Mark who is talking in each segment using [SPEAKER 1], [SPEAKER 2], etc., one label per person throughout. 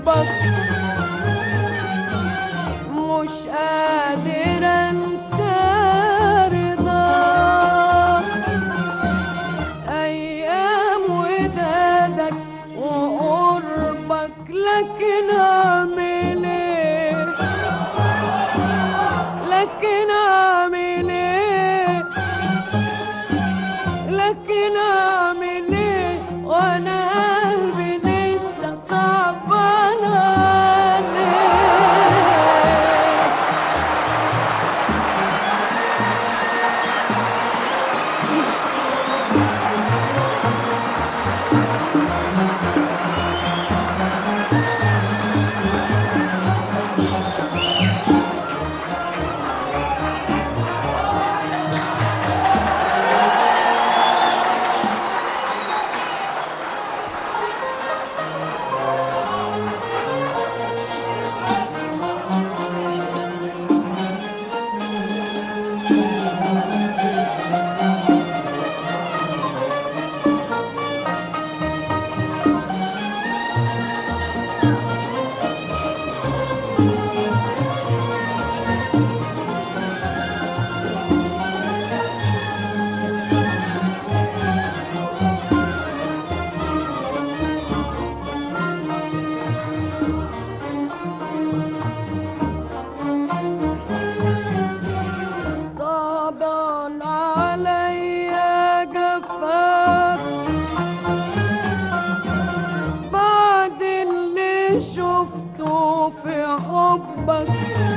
[SPEAKER 1] قربك مش قادر انسى رضاك ايام ودادك وقربك لكن اعمل ايه لكن اعمل ايه لكن اعمل ايه وانا قلبي لسه صعبان عليه صعبان عليا جفاك بعد اللي شفته في حبك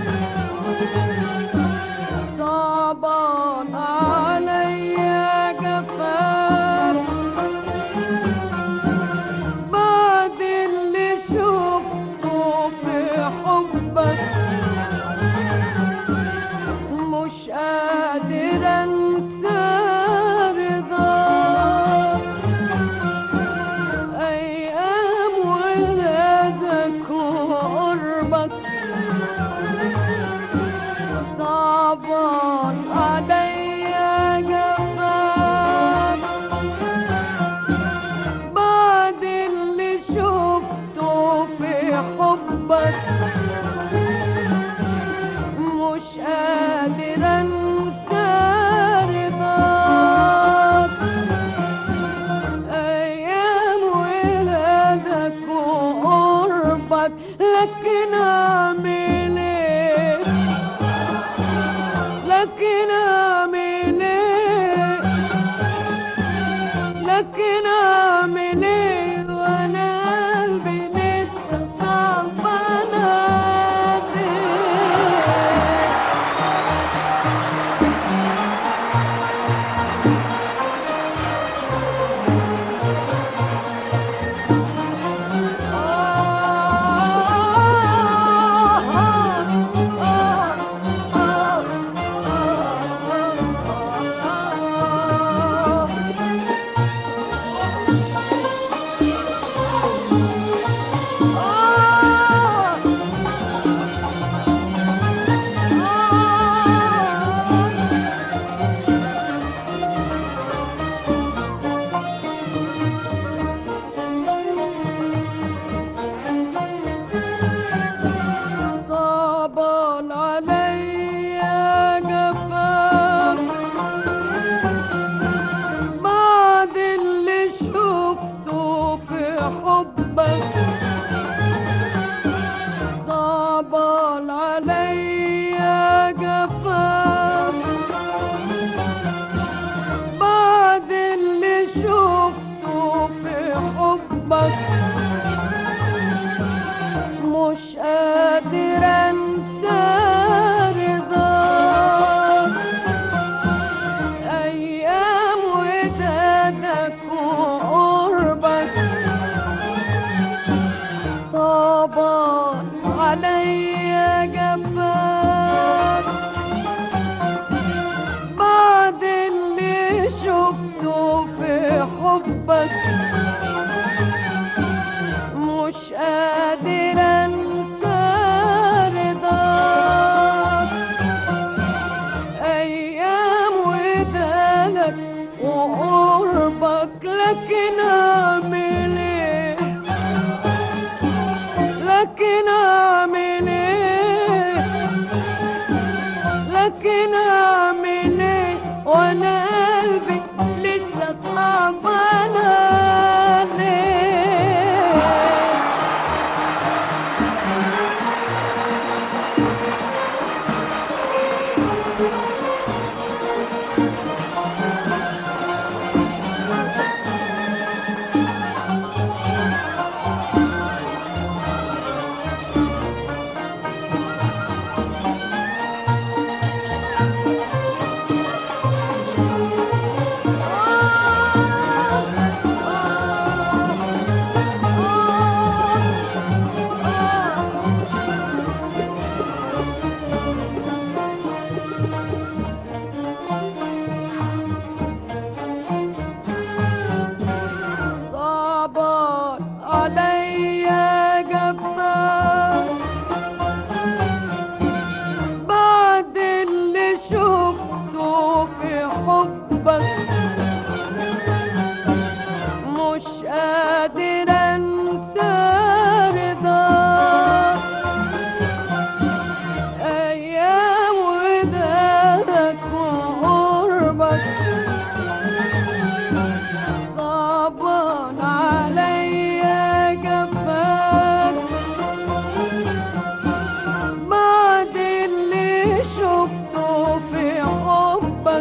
[SPEAKER 1] صعبان عليا جفاك بعد اللي شفته في حبك مش قادر انسى رضاك ايام ولادك وقربك صعبان عليا جفاك بعد اللي شفته في حبك مش قادر انسى رضاك ايام ولادك وقربك لكن اعمل ايه لكن اعمل ايه لكن اعمل ايه وانا قلبي لسه صعبان عليه صعبان عليا جفاك بعد اللي شفته في حبك صعبان عليا جفاك بعد اللي شفته في حبك مش قادر انسى رضاك ايام ودادك وقربك صعبان عليا جفاك بعد اللي شفته في حبك مش قادر انسى رضاك ايام ودادك وقربك لكن اعمل ايه اعمل ايه لكن اعمل ايه وانا قلبي لسه صعبان عليه صعبان عليا جفاك بعد اللي شفته في حبك مش قادر انسى رضاك ايام ودادك وقربك صعبان عليا جفاك بعد اللي شفته في حبك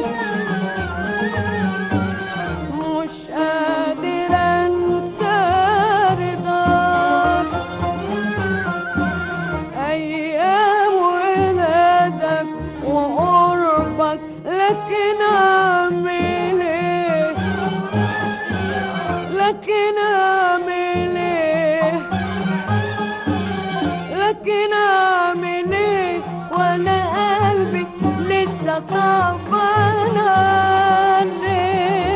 [SPEAKER 1] مش قادر انسى رضاك ايام ولادك وقربك لكن اعمل ايه لكن اعمل ايه لكن اعمل ايه وانا قلبي لسه صعبان عليه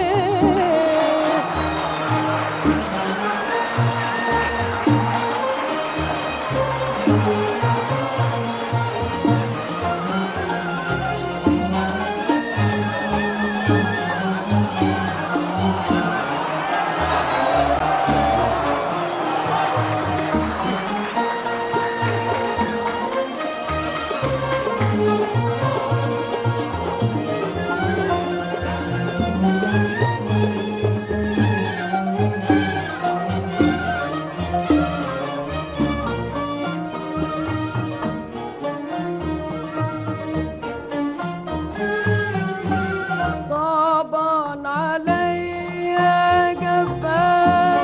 [SPEAKER 1] صعبان عليا جفاك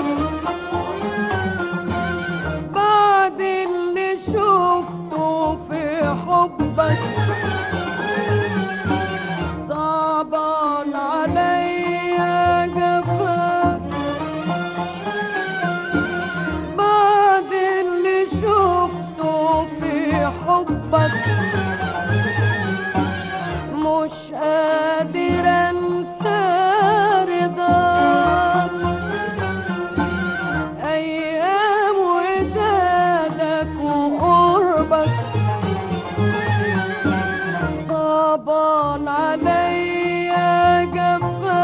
[SPEAKER 1] بعد اللي شفته في حبك صعبان عليا جفاك بعد اللي شفته في حبك مش قادر انسى رضاك ايام ودادك وقربك صعبان عليا جفاك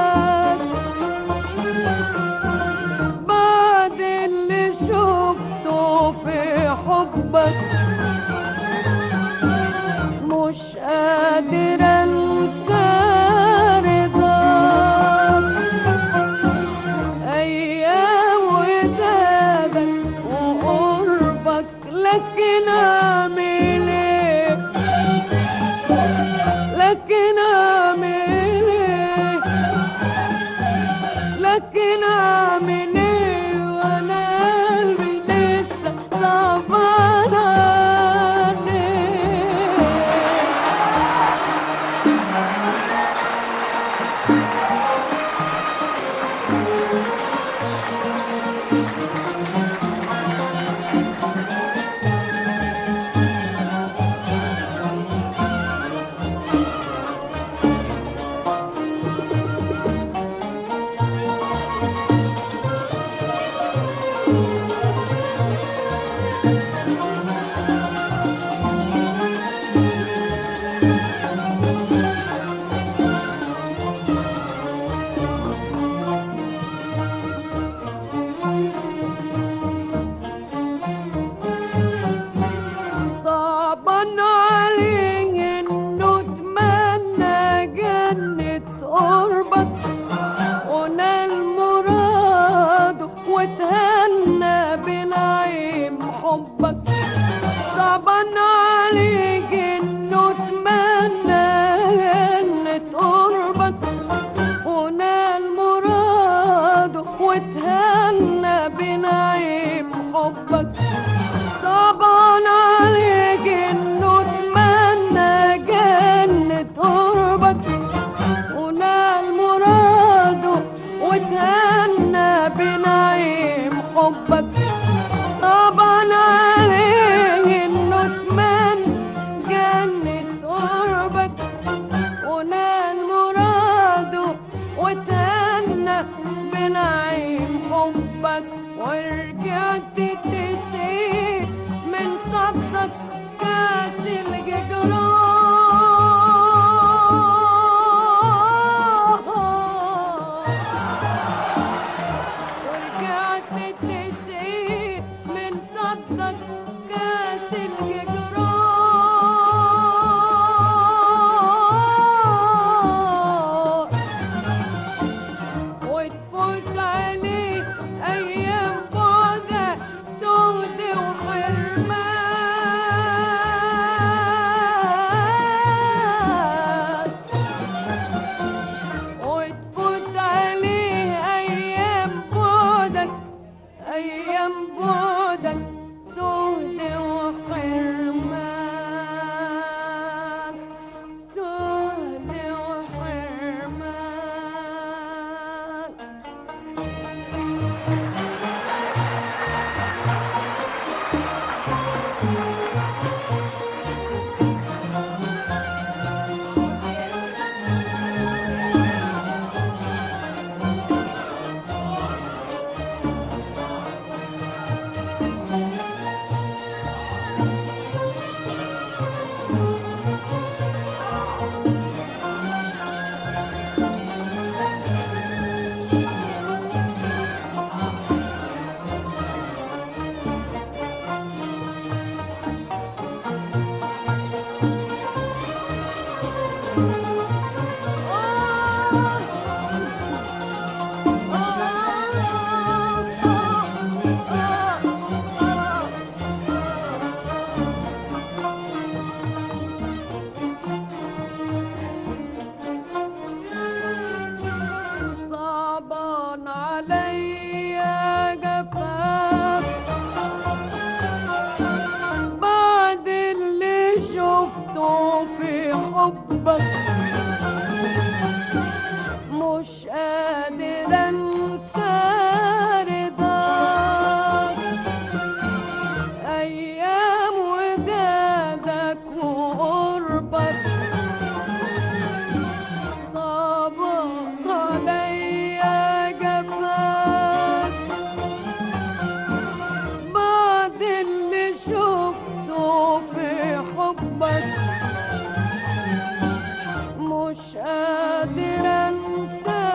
[SPEAKER 1] قادر انسى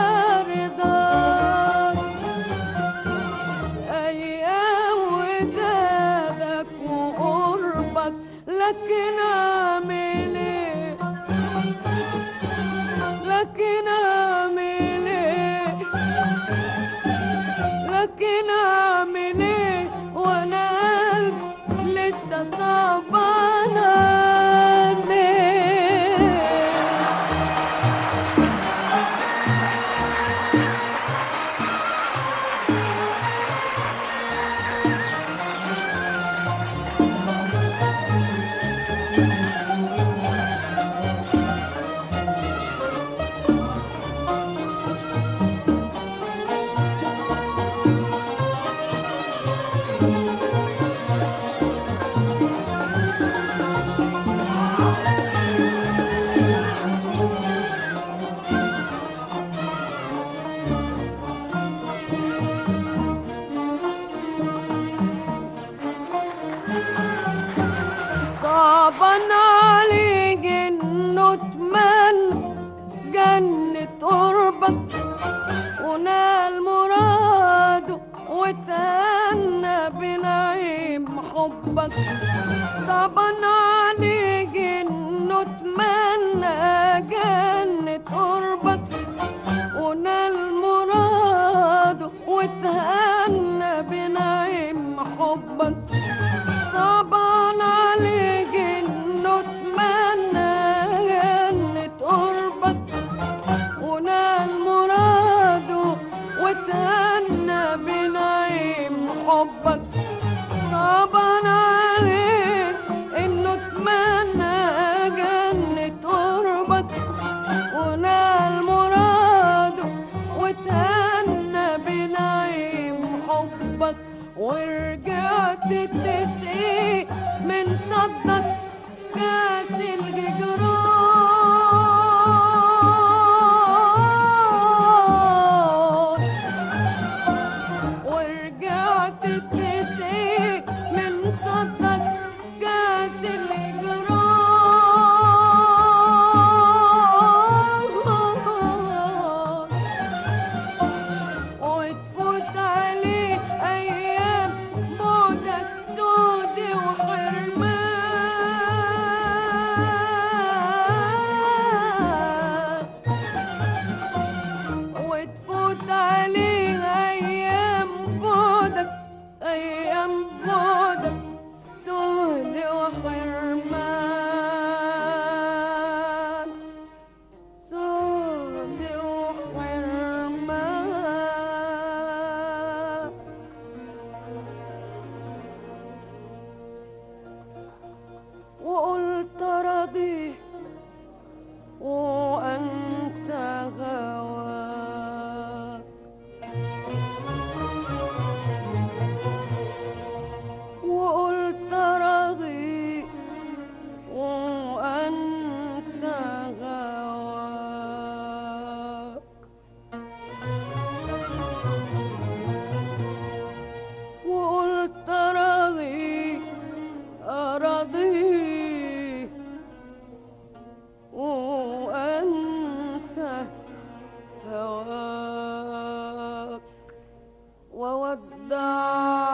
[SPEAKER 1] رضاك ايام ودادك وقربك لكن اعمل ايه لكن اعمل ايه لكن اعمل ايه وانا قلبي لسه صعبان عليه صعبان عليك انه اتمنى جنة قربك ونال مراده وتهنى بنعيم حبك صعبان عليك انه اتمنى جنة قربك ونال مراده وتهنى بنعيم حبك صعبان عليك انه اتمنى جنة قربك ونال مراده وتهنى بنعيم حبك صعبان عليك انه اتمنى جنة قربك ونال مراده وتهنى بنعيم حبك ورجعت تسقي من صدك كاس الهجران ورجعت تسقي من صدك كاس الهجران وتفوت عليه ايام بعدك سود وحرمان وتفوت عليه ايام بعدك ايام بعدك سود وحرمان سود وحرمان وقلت راضيه وانسى هواك وقلت راضي وانسى هواك وقلت راضي أراضي وأنسى هواك وودع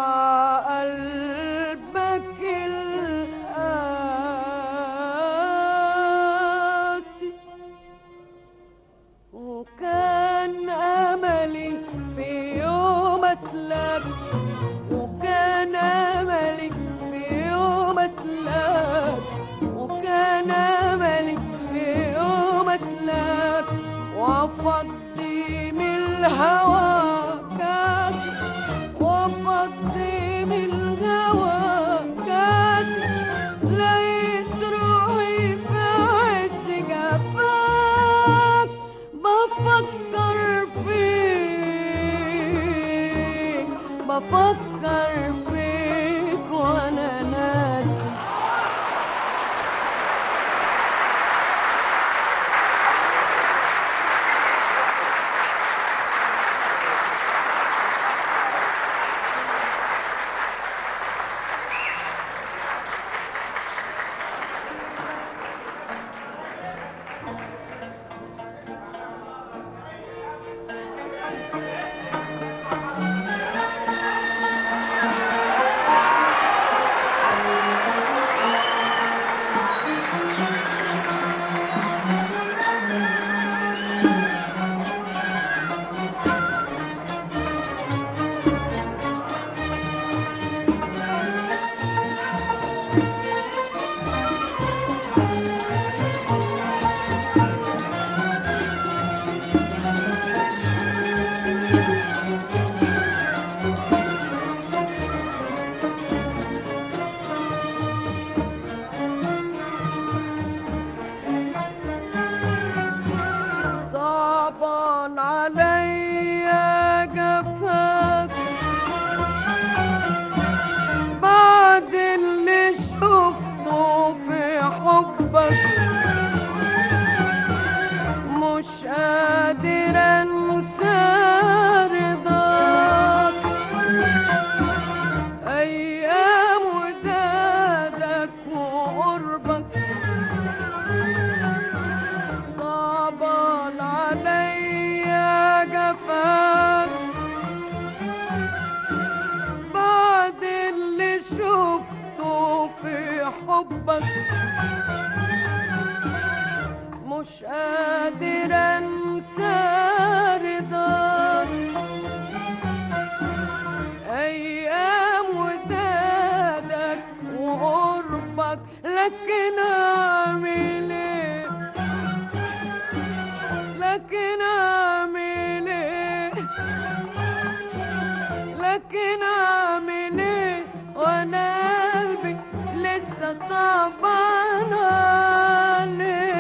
[SPEAKER 1] قلبك القاسي وكان أملي في يوم أسلك وكان أملي في يوم أسلك وكان أملي في يوم أسلك وأفضي من الهوى كاسي وأفضي من الهوى كاسي لقيت روحي في عز جفاك بفكر فيك بفكر فيك وانا ناسي صعبان عليا جفاك بعد اللي شفته في حبك مش قادر انسى رضاك ايام ودادك وقربك صعبان عليا جفاك بعد اللي شفته في حبك مش قادر انسى رضاك ايام ودادك وقربك لكن اعمل ايه لكن اعمل ايه لكن اعمل ايه وانا قلبي لسه صعبان عليه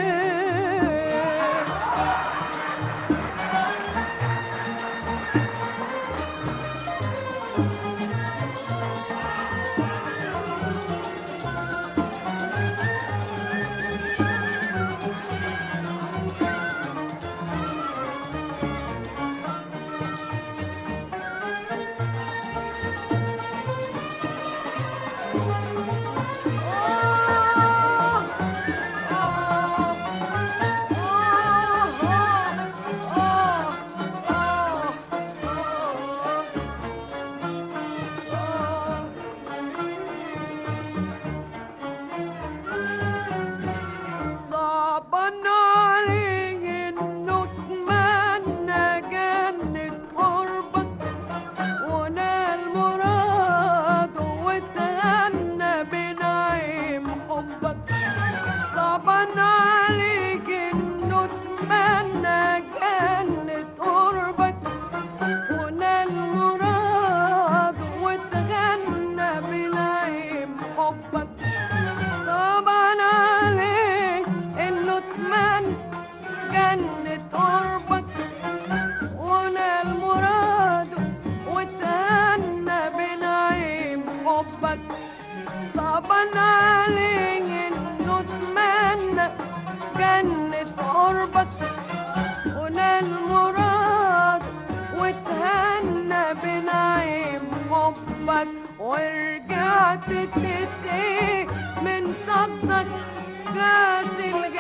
[SPEAKER 1] صعبان عليه انه اتمنى جنة قربك ونال مراده وتهنى بنعيم حبك صعبان عليك انه اتمنى جنة قربك ونال مراده وتغنى بنعيم حبك صعبان عليه انه اتمنى جنة قربك ونال مراده وتهنى بنعيم حبك صعبان عليه انه اتمنى جنة قربك ونال مراده وتهنى بنعيم حبك ورجعت تسقي من صدك كاس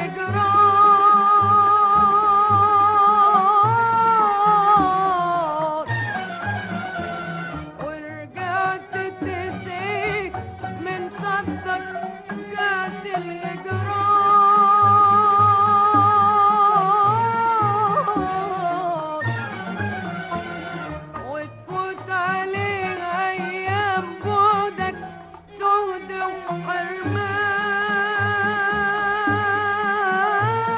[SPEAKER 1] الججران ورجعت تسقي من صدك كاس الججران وتفوت عليه ايام بعدك سهد وحرمان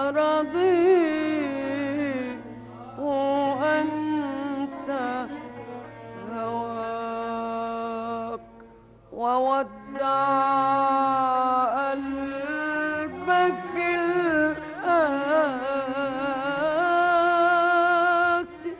[SPEAKER 1] رضيت وأنسى هواك وودع قلبك القاسي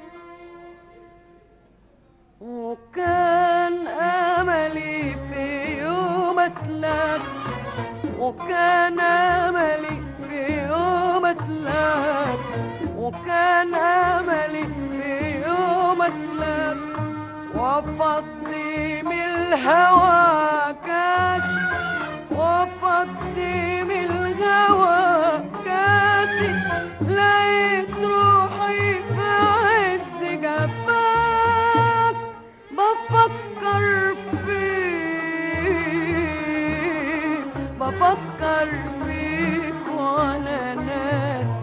[SPEAKER 1] وكان أملي في يوم أسلم وكان أملي في يوم أسلم وكان أملي في يوم أسلم وفضي من الهوى كاس وفضي من الهوى كاسي لقيت روحي في عز جفاك بفكر فيك بفكر فيك وانا ناسي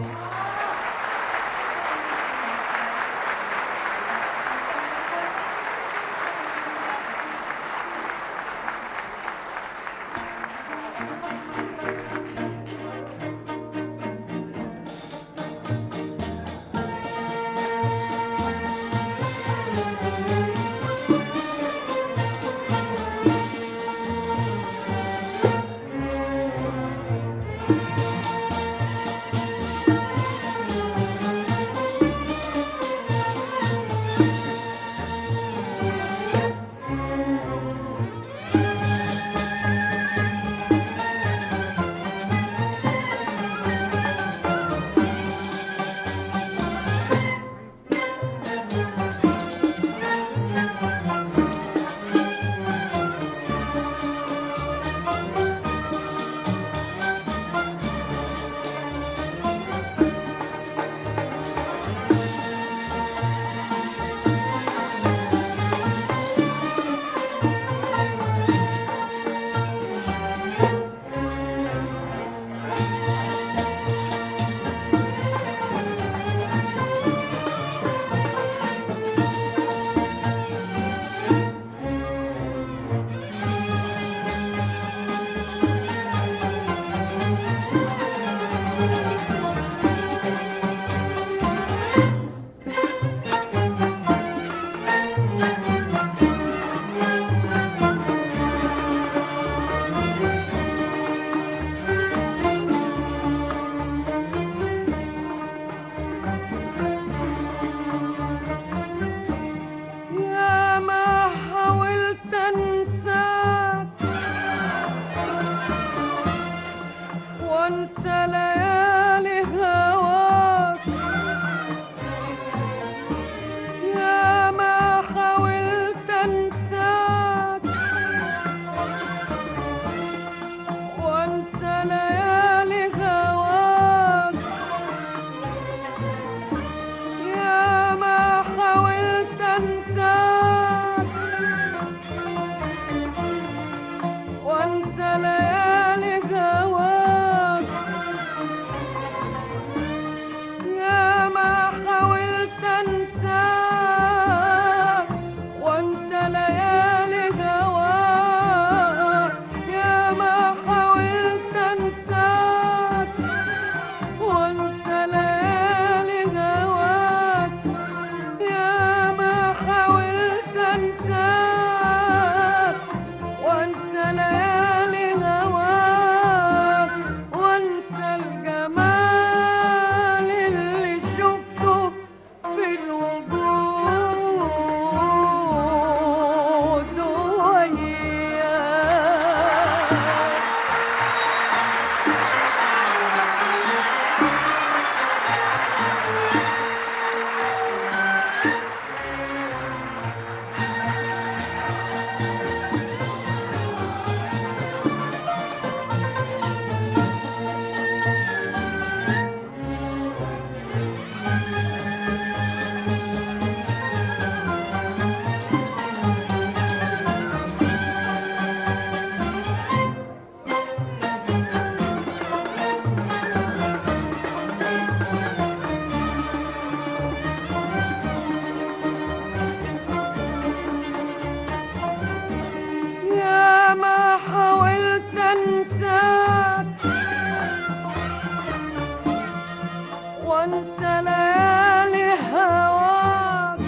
[SPEAKER 1] وانسى ليالي هواك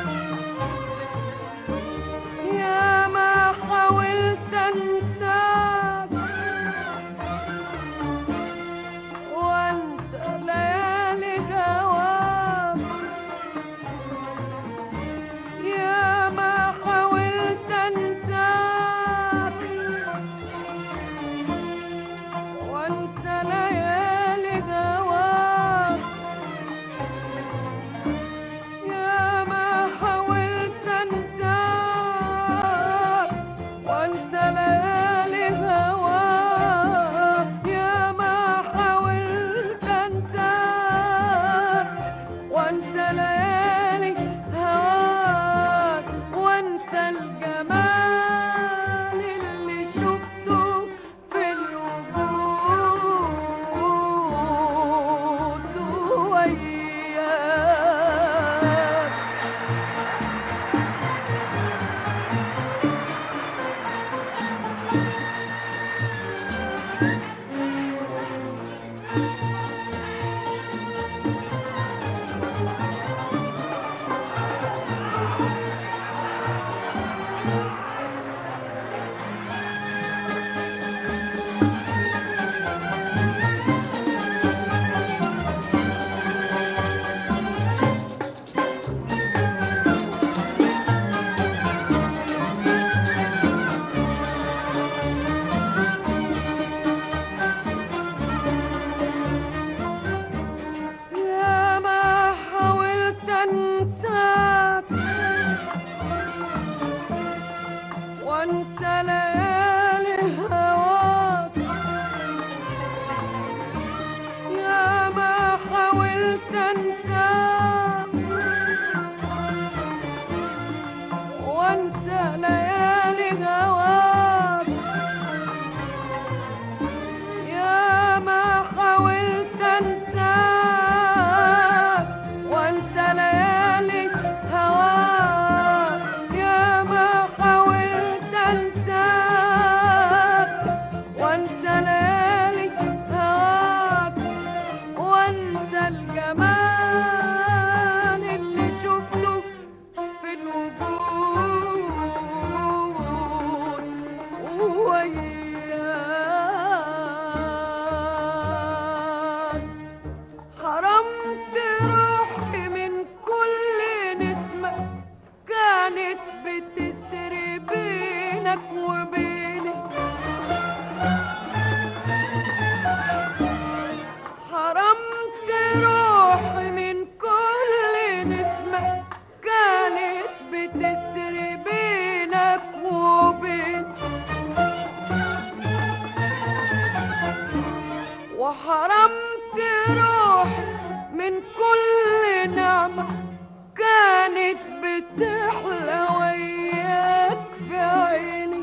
[SPEAKER 1] يا ما حاولت انساك وانسى ليالي هواك يا ما حاولت انساك وانسى ليالي هواك يا ما حاولت انساك وانسى ليالي هواك يا ما حاولت انساك وانسى ليالي هواك وانسى الجمال اللي شفته في الوجود وياك يا ما حاولت انساك وانسى ليالي هواك يا ما حاولت انساك وانسى ليالي هواك يا ما حاولت انساك وانسى ليالي هواك يا ما حاولت انساك وانسى ليالي هواك وانسى الجمال اللي شفته في الوجود وياك حرمت روحي من كل نسمة كانت بتسري بينك وبيني حرمت روحي من كل نسمة كانت بتسري بينك وبيني وحرمت روحي من كل نعمة كانت بتحلى وياك في عيني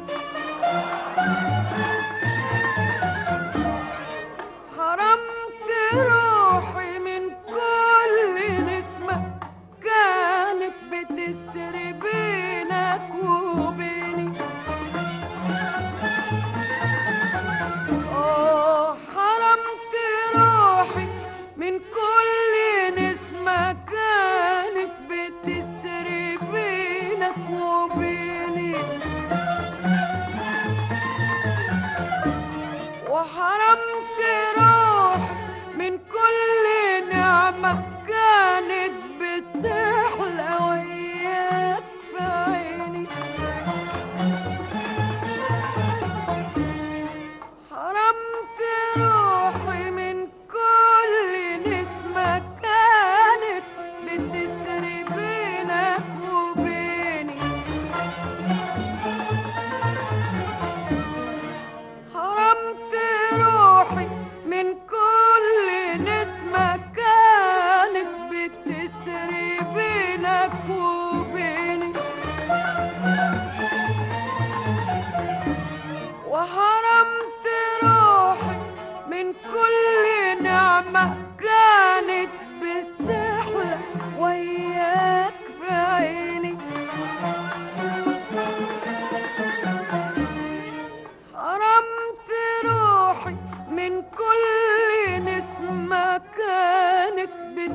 [SPEAKER 1] حرمت روحي من كل نسمة كانت بتسري بينك وبيني آه حرمت روحي من كل نسمة كانت بتسري بينك وبيني وحرمت روحي من كل نعمة كانت بتحلى وياك في عيني حرمت روحي من كل نسمة كانت بتسري بينك وبيني حرمت روحي من كل نسمة كانت بتسري بينك وبيني وحرمت روحي من كل نعمة كانت بتحلى وياك في عيني حرمت روحي من كل نسمة كانت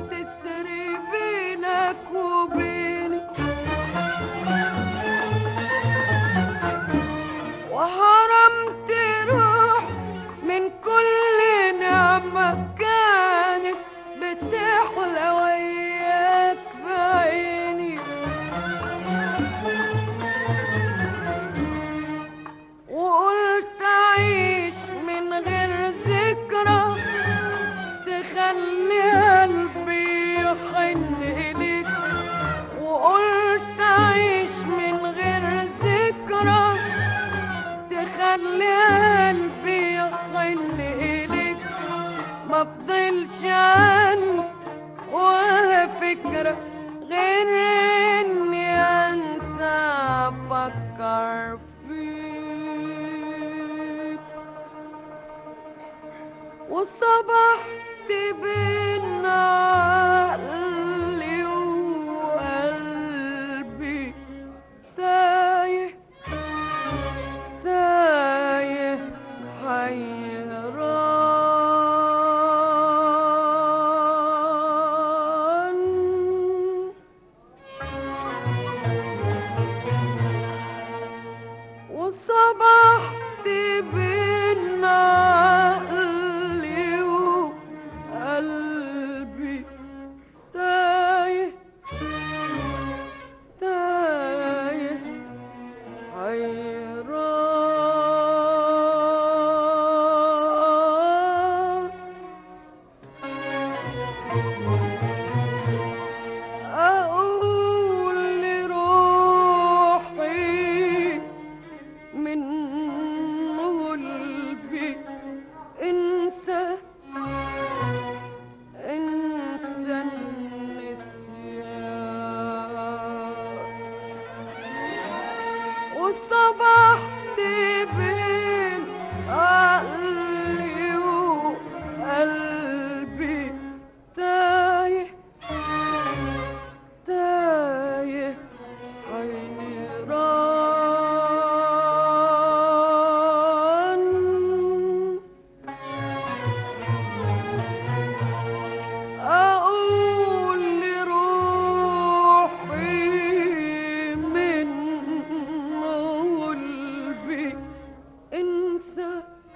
[SPEAKER 1] خلي قلبي يحن إليك ما فضلش عني ولا فكرة غير إني أنسى أفكر فيك وصبحت بين عقلي وقلبي تايه تايه حيران وصبحت بين عقلي وقلبي تايه تايه حيران أقول لروحي من قلبي انسى انسى النسيان وصبحت بين عقلي وقلبي تايه تايه حيران أقول لروحي من قلبي انسى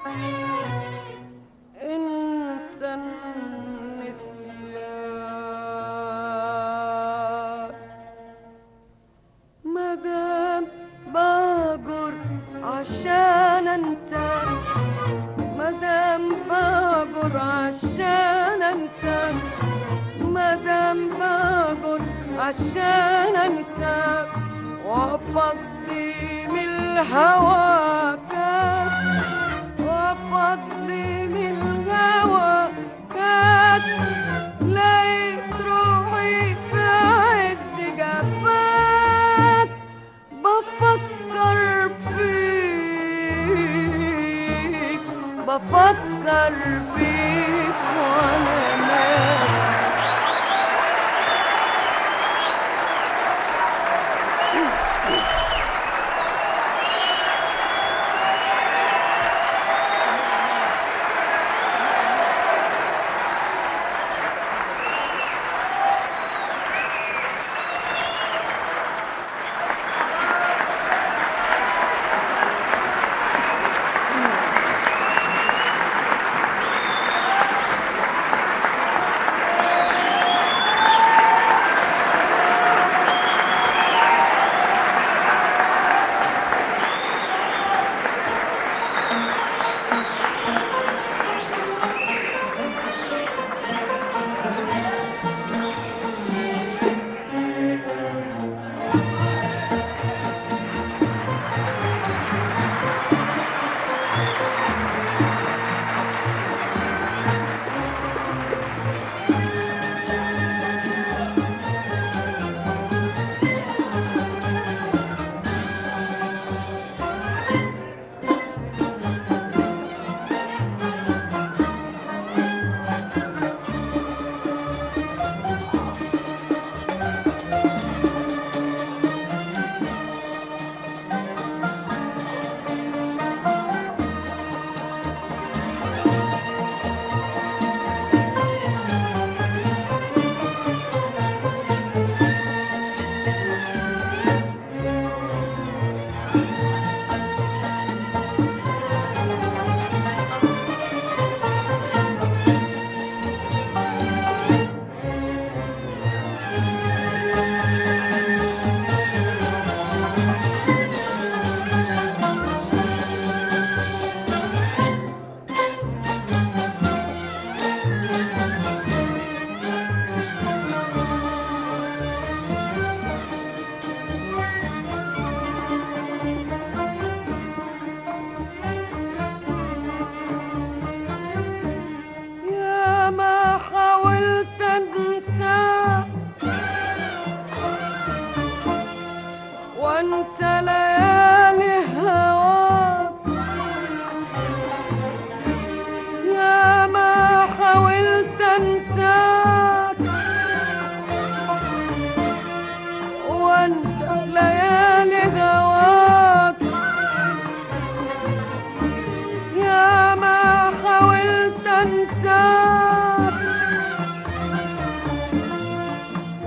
[SPEAKER 1] انسى النسيان مدام بهجر عشان انساك مدام بهجر عشان انساك مدام بهجر عشان انساك وافضي من الهوى كاس وافضي من الهوى كاس لقيت روحي في عز جفاك بفكر فيك بفكر فيك وانا نايم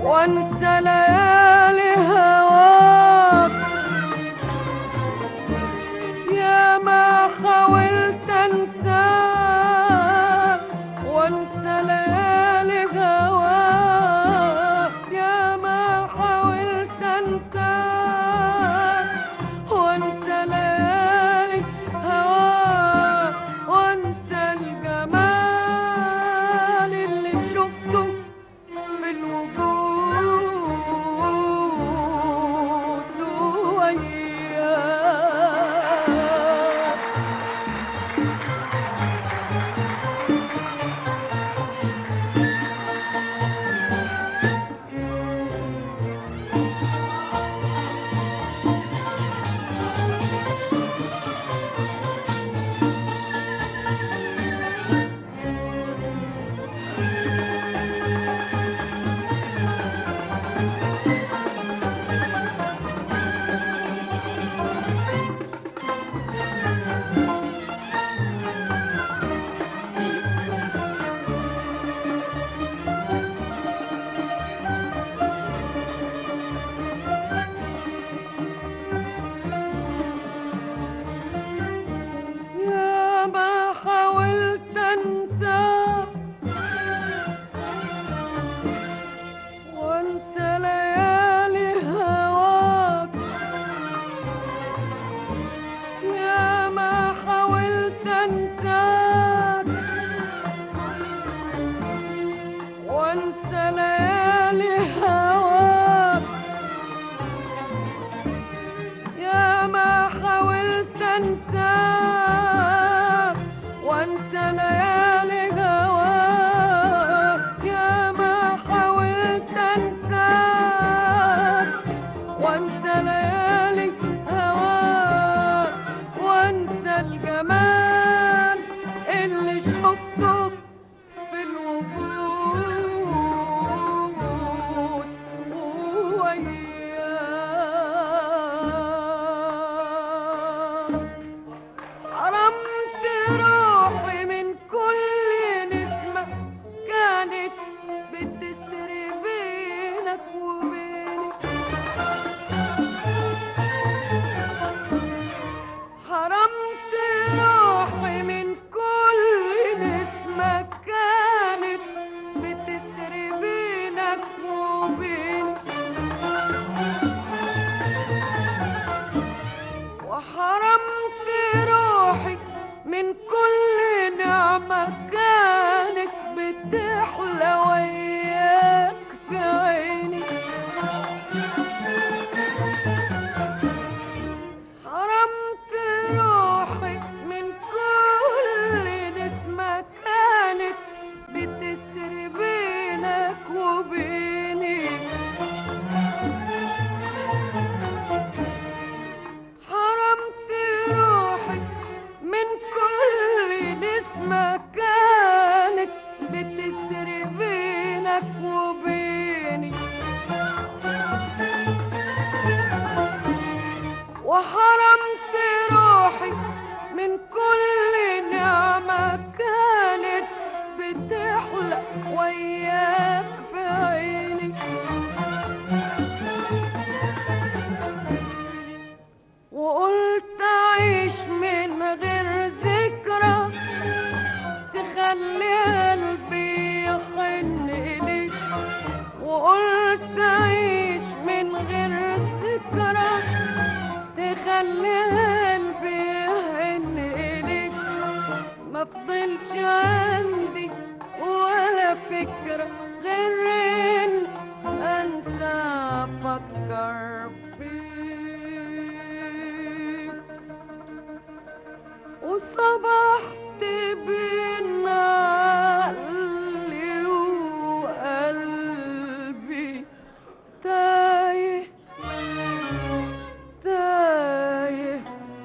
[SPEAKER 1] وانسى ليالي هواك يا ما حاولت انساك وانسى ليالي هواك يا ما حاولت انساك وانسى ليالي هواك وانسى الجمال اللي شفته في الوجود وياك يا ما حاولت انساك وانسى ليالي هواك يا ما حاولت انساك وانسى ليالي هواك يا ما حاولت انساك وانسى ليالي هواك يا ما حاولت انساك وانسى ليالي هواك وانسى الجمال اللي شفته في الوجود وياك حرمت روحي من كل نسمة كانت بتسري بينك وبيني حرمت روحي من كل نسمة كانت بتسري بينك وبيني وحرمت روحي من كل نعمة كانت بتحلى وياك في عيني حرمت روحي من كل نسمة كانت بتسري بينك وبيني حرمت روحي من كل نسمة كانت بتسري بينك وبيني وحرمت روحي من كل نعمة كانت بتحلى وياك في عيني وقلت أعيش من غير ذكرى تخلي قلبي يحن إليك وقلت أعيش من غير ذكرى تخلي قلبي يحن إليك ما فضلش عندي ولا فكرة غير إن أنسى أفكر فيك وصبحت بين عقلي وقلبي تايه تايه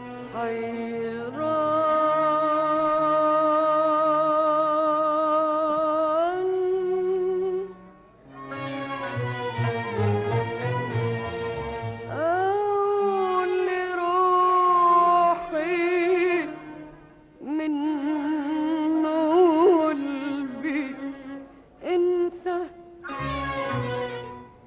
[SPEAKER 1] حيران أقول لروحي من قلبي انسى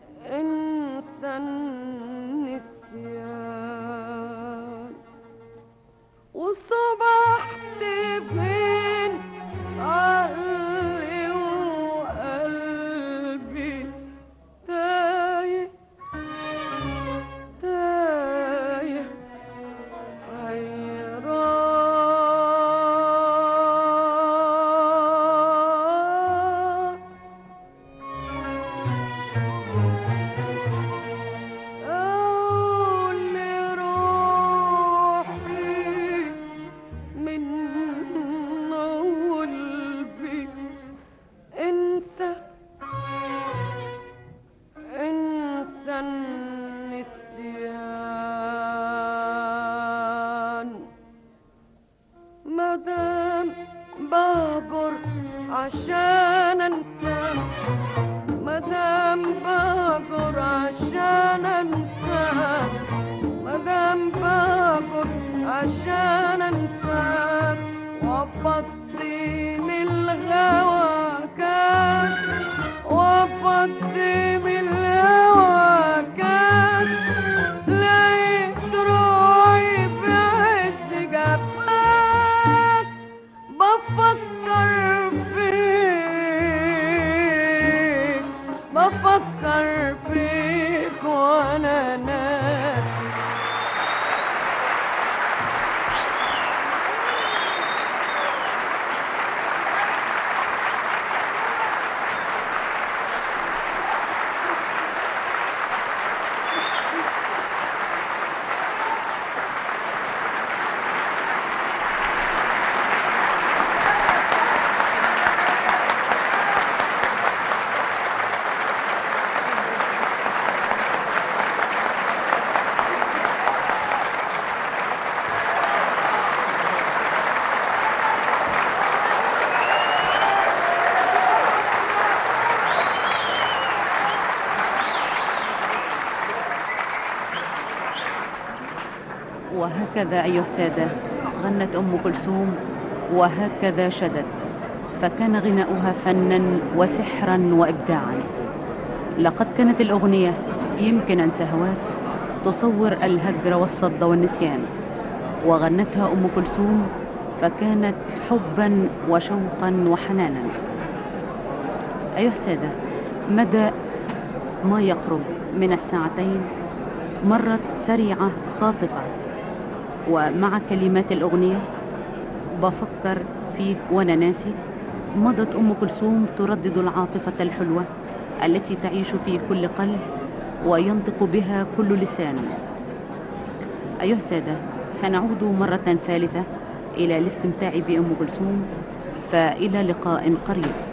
[SPEAKER 1] بفضي من الهوى كاس لقيت روحي في عز جفاك بفكر فيك بفكر فيك وانا ناسي
[SPEAKER 2] وهكذا أيها السادة غنت أم كلثوم وهكذا شدت فكان غناؤها فنا وسحرا وإبداعا لقد كانت الأغنية يمكن أن سهواك تصور الهجر والصد والنسيان وغنتها أم كلثوم فكانت حبا وشوقا وحنانا أيها السادة مدى ما يقرب من الساعتين مرت سريعة خاطفة ومع كلمات الأغنية بفكر فيك وأنا ناسي مضت أم كلثوم تردد العاطفة الحلوة التي تعيش في كل قلب وينطق بها كل لسان أيها السادة سنعود مرة ثالثة إلى الاستمتاع بأم كلثوم فإلى لقاء قريب